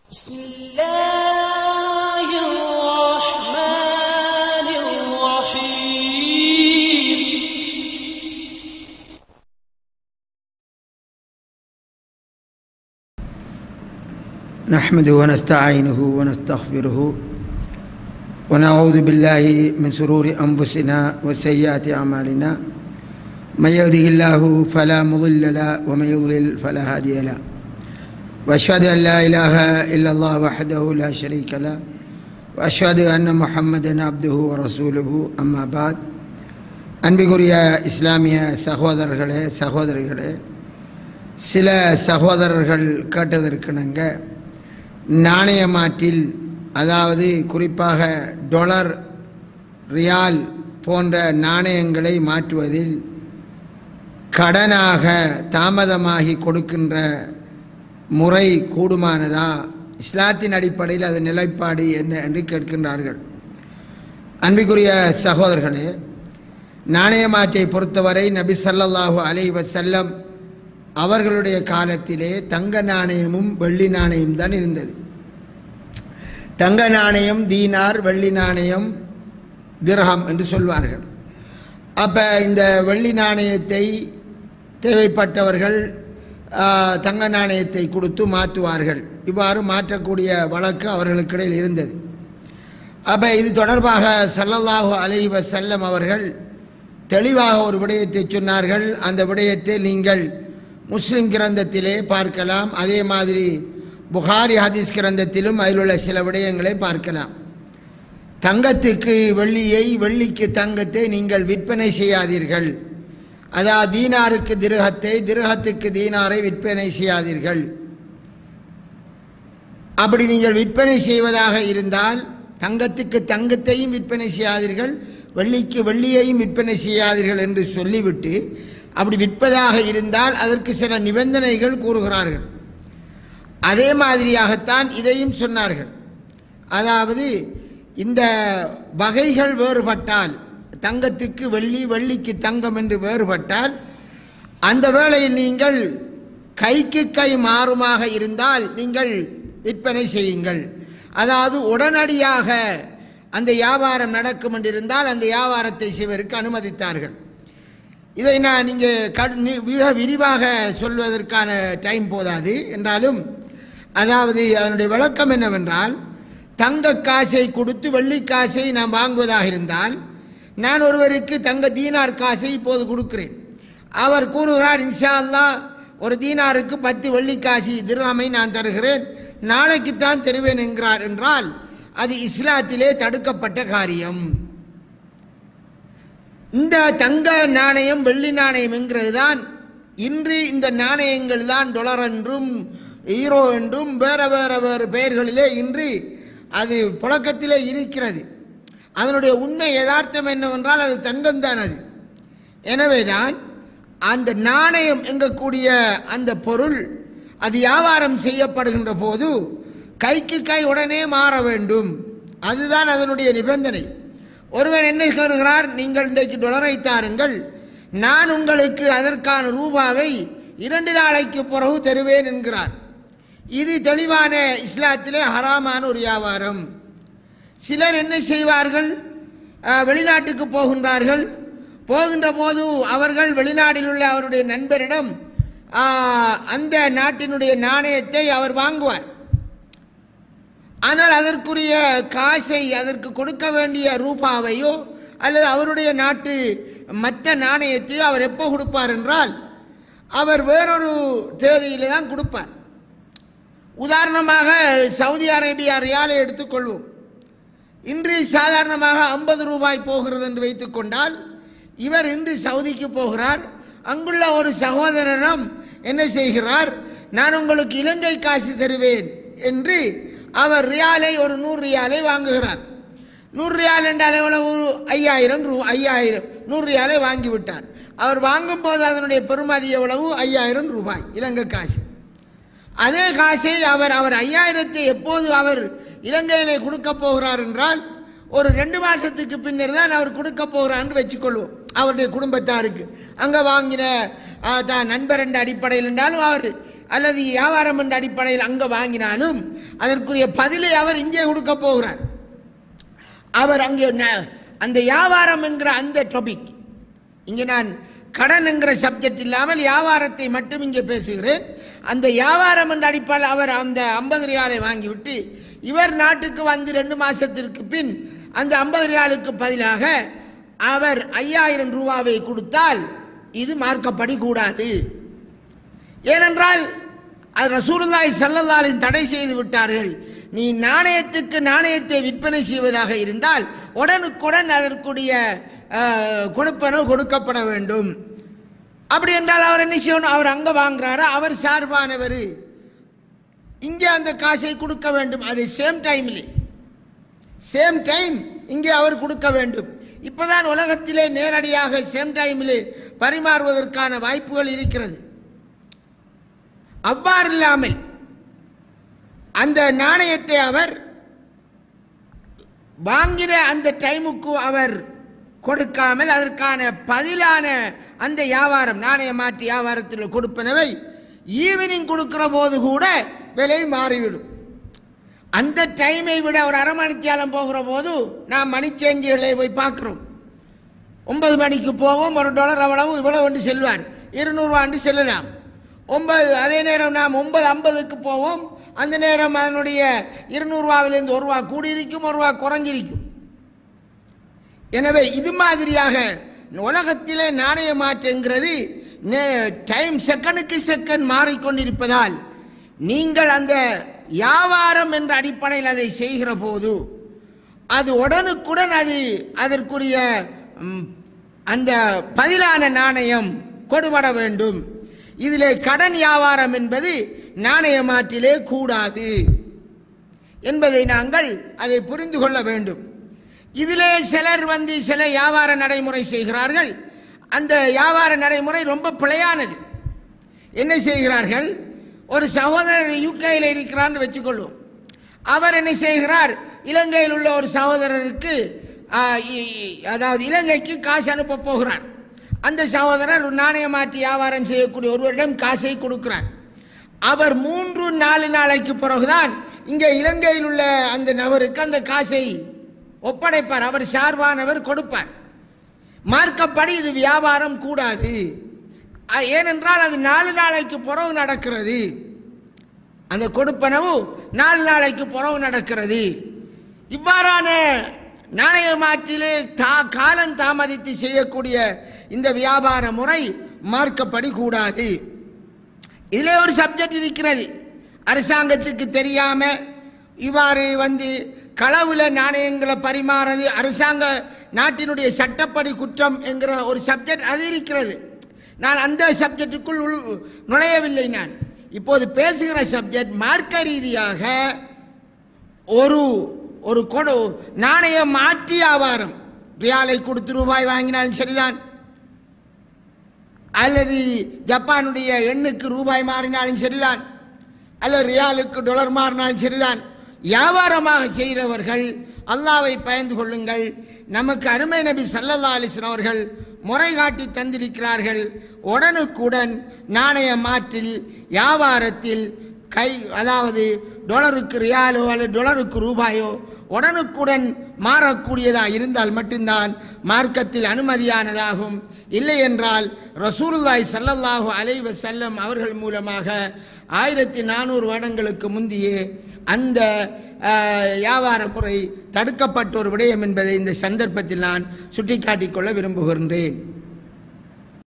بسم الله الرحمن الرحيم نحمده ونستعينه ونستغفره ونعوذ بالله من شرور أنفسنا وسيئات أعمالنا من يهده الله فلا مضل له ومن يضلل فلا هادي له وأشهد أن لا إله إلا الله وحده لا شريك له وأشهد أن محمدا عبده ورسوله أما بعد அன்பிகுரிய இஸ்லாமிய சகோதரர்களே சகோதரிகளே சில சகோதரர்கள் கேட்டதற்கிணங்க நாணயமாற்றில் அதாவது குறிப்பாக டொலர் ரியால் போன்ற நாணயங்களை மாற்றுவதில் கடனாக தாமதமாகி கொடுக்கின்ற முறை கூடுமானதா இஸ்லாத்தின் அடிப்படையில் அது நிலைப்பாடு என்ன என்று கேட்கின்றார்கள் அன்பிற்குரிய சகோதரர்களே நாணயமாற்றை பொறுத்தவரை நபி ஸல்லல்லாஹு அலைஹி வஸல்லம் அவர்களுடைய காலத்திலே தங்க நாணயமும் வெள்ளி நாணயம் தான் இருந்தது தங்க நாணயம் தீனார் வெள்ளி நாணயம் திர்ஹம் என்று சொல்வார்கள் அப்போ இந்த வெள்ளி நாணயத்தை தேவைப்பட்டவர்கள் ஆ, தங்க நாணயத்தை கொடுத்து மாற்றுவார்கள் இவ்வாறு மாற்றக்கூடிய வழக்கு அவர்களுக்கிடையில் இருந்தது அப்போ இது தொடர்பாக ஸல்லல்லாஹு அலைஹி வஸல்லம் அவர்கள் தெளிவாக ஒரு விடயத்தை சொன்னார்கள் அந்த விடயத்தை நீங்கள் முஸ்லிம் கிரந்தத்திலே பார்க்கலாம் அதே மாதிரி புகாரி ஹதீஸ் கிரந்தத்திலும் அதில் உள்ள சில விடயங்களை பார்க்கலாம் தங்கத்துக்கு வெள்ளியை வெள்ளிக்கு தங்கத்தை நீங்கள் விற்பனை செய்யாதீர்கள் அதாவது தீனாருக்கு திருகத்தை திருகத்துக்கு தீனாரை விற்பனை செய்யாதீர்கள் அப்படி நீங்கள் விற்பனை செய்வதாக இருந்தால் தங்கத்துக்கு தங்கத்தையும் விற்பனை செய்யாதீர்கள் வெள்ளிக்கு வெள்ளியையும் விற்பனை செய்யாதீர்கள் என்று சொல்லிவிட்டு அப்படி விற்பதாக இருந்தால் அதற்கு சில நிபந்தனைகள் கூறுகிறார்கள் அதே மாதிரியாகத்தான் இதையும் சொன்னார்கள் அதாவது இந்த வகைகள் வேறுபட்டால் தங்கத்துக்கு வெள்ளி வெள்ளிக்கு தங்கம் என்று வேறுபட்டால் அந்த வேளையில் நீங்கள் கைக்கு கை மாறுமாக இருந்தால் நீங்கள் விற்பனை செய்யுங்கள் அதாவது உடனடியாக அந்த வியாபாரம் நடக்கும் என்றிருந்தால் அந்த வியாபாரத்தை செய்வதற்கு அனுமதித்தார்கள் இதை நான் இங்கே கடு நி- மிக விரிவாக சொல்வதற்கான டைம் போதாது என்றாலும் அதாவது அதனுடைய விளக்கம் என்னவென்றால் தங்க காசை கொடுத்து வெள்ளி காசை நான் வாங்குவதாக இருந்தால் நான் ஒருவருக்கு தங்க தீனார் காசை இப்போது கொடுக்கிறேன் அவர் கூறுகிறார் இன்ஷா அல்லாஹ் ஒரு தீனாருக்கு பத்து வெள்ளி காசி திருவாமை நான் தருகிறேன் நாளைக்குத்தான் தருவேன் என்கிறார் என்றால் அது இஸ்லாத்திலே தடுக்கப்பட்ட காரியம் இந்த தங்க நாணயம் வெள்ளி நாணயம் என்கிறது தான் இன்று இந்த நாணயங்கள் தான் டொலர் என்றும் ஈரோ என்றும் வேற வேற வேறு பெயர்களிலே இன்று அது புழக்கத்திலே இருக்கிறது அதனுடைய உண்மை யதார்த்தம் என்னவென்றால் அது தங்கம்தான் அது எனவேதான் அந்த நாணயம் எங்கக்கூடிய அந்த பொருள் அது வியாபாரம் செய்யப்படுகின்ற போது கைக்கு கை உடனே மாற வேண்டும் அதுதான் அதனுடைய நிபந்தனை ஒருவர் என்ன கூறுகிறார் நீங்கள் இன்றைக்கு டொலரை தாருங்கள் நான் உங்களுக்கு அதற்கான ரூபாவை இரண்டு நாளைக்கு பிறகு தருவேன் என்கிறார் இது தெளிவான இஸ்லாத்திலே ஹராமான ஒரு வியாபாரம் சிலர் என்ன செய்வார்கள் அஹ், வெளிநாட்டுக்கு போகின்றார்கள் போகின்ற போது அவர்கள் வெளிநாட்டில் உள்ள அவருடைய நண்பரிடம் ஆஹ், அந்த நாட்டினுடைய நாணயத்தை அவர் வாங்குவார் ஆனால் அதற்குரிய காசை அதற்கு கொடுக்க வேண்டிய ரூபாவையோ அல்லது அவருடைய நாட்டு மற்ற நாணயத்தையோ அவர் எப்போ கொடுப்பார் என்றால் அவர் வேறொரு தேதியிலே தான் கொடுப்பார் உதாரணமாக சவுதி அரேபியா ரியாலை எடுத்துக்கொள்வோம் இன்று சாதாரணமாக ஐம்பது ரூபாய் போகிறது என்று வைத்துக்கொண்டால் இவர் இன்று சவுதிக்கு போகிறார் அங்குள்ள ஒரு சகோதரனும் என்ன செய்கிறார் நான் உங்களுக்கு இலங்கை காசு தருவேன் என்று அவர் ரியாலை ஒரு நூறு ரியாலை வாங்குகிறார் நூறு ரியால் என்றால் எவ்வளவு ஐயாயிரம் ரூ ஐயாயிரம் நூறு ரியாலை வாங்கிவிட்டார் அவர் வாங்கும்போது அதனுடைய பெறுமதி எவ்வளவு ஐயாயிரம் ரூபாய் இலங்கை காசு அதே காசை அவர் அவர் ஐயாயிரத்தை எப்போது அவர் இலங்கையிலே கொடுக்க போகிறார் என்றால் ஒரு ரெண்டு மாசத்துக்கு பின்னர் தான் அவர் கொடுக்க போகிறார் என்று வச்சுக்கொள்வோம் அவருடைய குடும்பத்தாருக்கு அங்கே வாங்கின ஆ, தான் நண்பர் என்ற அடிப்படையில் என்றாலும் அவர் அல்லது வியாபாரம் என்ற அடிப்படையில் அங்கே வாங்கினாலும் அதற்குரிய பதிலை அவர் இங்கே கொடுக்க போகிறார் அவர் அங்கே ந- அந்த வியாபாரம் என்கிற அந்த டாபிக் இங்கே நான் கடன் என்கிற சப்ஜெக்ட் இல்லாமல் வியாபாரத்தை மட்டும் இங்கே பேசுகிறேன் அந்த வியாபாரம் என்ற அடிப்படையில் அவர் அந்த ஐம்பது ரியாலை வாங்கிவிட்டு இவர் நாட்டுக்கு வந்து ரெண்டு மாசத்திற்கு பின் அந்த ஐம்பது ரியாலுக்கு பதிலாக அவர் ஐயாயிரம் ரூபாவை கொடுத்தால் இது மார்க்கப்படி கூடாது ஏனென்றால் அது ரசூலுல்லாஹி ஸல்லல்லாஹு தடை செய்து விட்டார்கள் நீ நாணயத்துக்கு நாணயத்தை விற்பனை செய்வதாக இருந்தால் உடனுக்குடன் அதற்குரிய அஹ், கொடுப்பனவு கொடுக்கப்பட வேண்டும் அப்படி என்றால் அவர் என்ன செய்யணும் அவர் அங்க வாங்குறாரா அவர் சார்பானவர் இங்கே அந்த காசை கொடுக்க வேண்டும் அது சேம் டைமில் சேம் டைம் இங்கே அவர் கொடுக்க வேண்டும் இப்போதான் உலகத்திலே நேரடியாக சேம் டைமில் பரிமாறுவதற்கான வாய்ப்புகள் இருக்கிறது அவ்வாறு இல்லாமல் அந்த நாணயத்தை அவர் வாங்கின அந்த டைமுக்கு அவர் கொடுக்காமல் அதற்கான பதிலான அந்த வியாபாரம் நாணய மாற்றி வியாபாரத்தில் கொடுப்பனவை ஈவினிங் கொடுக்கிற போது கூட விலை மாறிவிடும் அந்த டைமை விட ஒரு அரை மணித்தியாலம் போகிற போது நாம் மணிச்சேஞ்சிகளை போய் பார்க்குறோம் ஒன்பது மணிக்கு போவோம் ஒரு டாலர் அவ்வளவு இவ்வளவு வந்து செல்வார் இருநூறுவாண்டு செல்லலாம் ஒன்பது அதே நேரம் நாம் ஒன்பது ஐம்பதுக்கு போவோம் அந்த நேரம் அதனுடைய இருநூறுவாவிலிருந்து ஒரு ரூபா கூடியிருக்கும் ஒரு ரூபா குறைஞ்சிருக்கும் எனவே இது மாதிரியாக உலகத்திலே நாணய மாற்றுங்கிறது டைம் செகண்டுக்கு செகண்ட் மாறிக்கொண்டிருப்பதால் நீங்கள் அந்த வியாபாரம் என்ற அடிப்படையில் அதை செய்கிற போது அது உடனுக்குடன் அது அதற்குரிய ம், அந்த பதிலான நாணயம் கொடுபட வேண்டும் இதிலே கடன் வியாபாரம் என்பது நாணய மாற்றிலே கூடாது என்பதை நாங்கள் அதை புரிந்து கொள்ள வேண்டும் இதிலே சிலர் வந்து சில வியாபார நடைமுறை செய்கிறார்கள் அந்த வியாபார நடைமுறை ரொம்ப பிழையானது என்ன செய்கிறார்கள் ஒரு சகோதரர் யூகேயில் இருக்கிறான்னு வச்சுக்கொள்வோம் அவர் என்ன செய்கிறார் இலங்கையில் உள்ள ஒரு சகோதரருக்கு ஆ, இ- இ- அதாவது இலங்கைக்கு காசு அனுப்ப போகிறார் அந்த சகோதரர் ஒரு நாணய மாற்றி வியாபாரம் செய்யக்கூடிய ஒருவரிடம் காசை கொடுக்கிறார் அவர் மூன்று நாலு நாளைக்கு பிறகுதான் இங்கே இலங்கையில் உள்ள அந்த நபருக்கு அந்த காசை ஒப்படைப்பார் அவர் சார்பானவர் கொடுப்பார் மார்க்கப்படி இது வியாபாரம் கூடாது அ- ஏனென்றால் அது நாலு நாளைக்கு பிறகு நடக்கிறது அந்த கொடுப்பனவு நாலு நாளைக்கு பிறகு நடக்கிறது இவ்வாறான நாணய மாற்றிலே தா காலம் தாமதித்து செய்யக்கூடிய இந்த வியாபார முறை மார்க்கப்படி கூடாது இதிலே ஒரு சப்ஜெக்ட் இருக்கிறது அரசாங்கத்துக்கு தெரியாம இவ்வாறு வந்து களவுல நாணயங்களை பரிமாறது அரசாங்க நாட்டினுடைய சட்டப்படி குற்றம் என்கிற ஒரு சப்ஜெக்ட் அது இருக்கிறது நான் அந்த சப்ஜெக்டுக்குள் உள் நுழையவில்லை நான் இப்போது பேசுகிற சப்ஜெக்ட் மார்க்க ரீதியாக ஒரு ஒரு கொடு நாணயம் மாற்றி வியாபாரம் ரியாலை கொடுத்து ரூபாய் வாங்கினாலும் சரிதான் அல்லது ஜப்பானுடைய எண்ணுக்கு ரூபாய் மாறினாலும் சரிதான் அல்லது ரியாலுக்கு டாலர் மாறினாலும் சரிதான் வியாபாரமாக செய்கிறவர்கள் அல்லாவை பயந்து கொள்ளுங்கள் நமக்கு அருமை நபி சல்லல்லா அலிஸ்லாம் அவர்கள் முறை காட்டி தந்திருக்கிறார்கள் உடனுக்குடன் நாணய மாற்றில் வியாபாரத்தில் கை அதாவது டொலருக்கு ரியாலோ அல்லது டொலருக்கு ரூபாயோ உடனுக்குடன் மாறக்கூடியதாக இருந்தால் மட்டும்தான் மார்க்கத்தில் அனுமதியானதாகும் இல்லை என்றால் ரசூலுல்லாஹி ஸல்லல்லாஹு அலைஹி வஸல்லம் அவர்கள் மூலமாக ஆயிரத்தி நானூறு வருடங்களுக்கு முந்தையே அந்த ஆஹ், வியாபார முறை தடுக்கப்பட்ட ஒரு விடயம் என்பதை இந்த சந்தர்ப்பத்தில் நான் சுட்டிக்காட்டிக் கொள்ள விரும்புகின்றேன்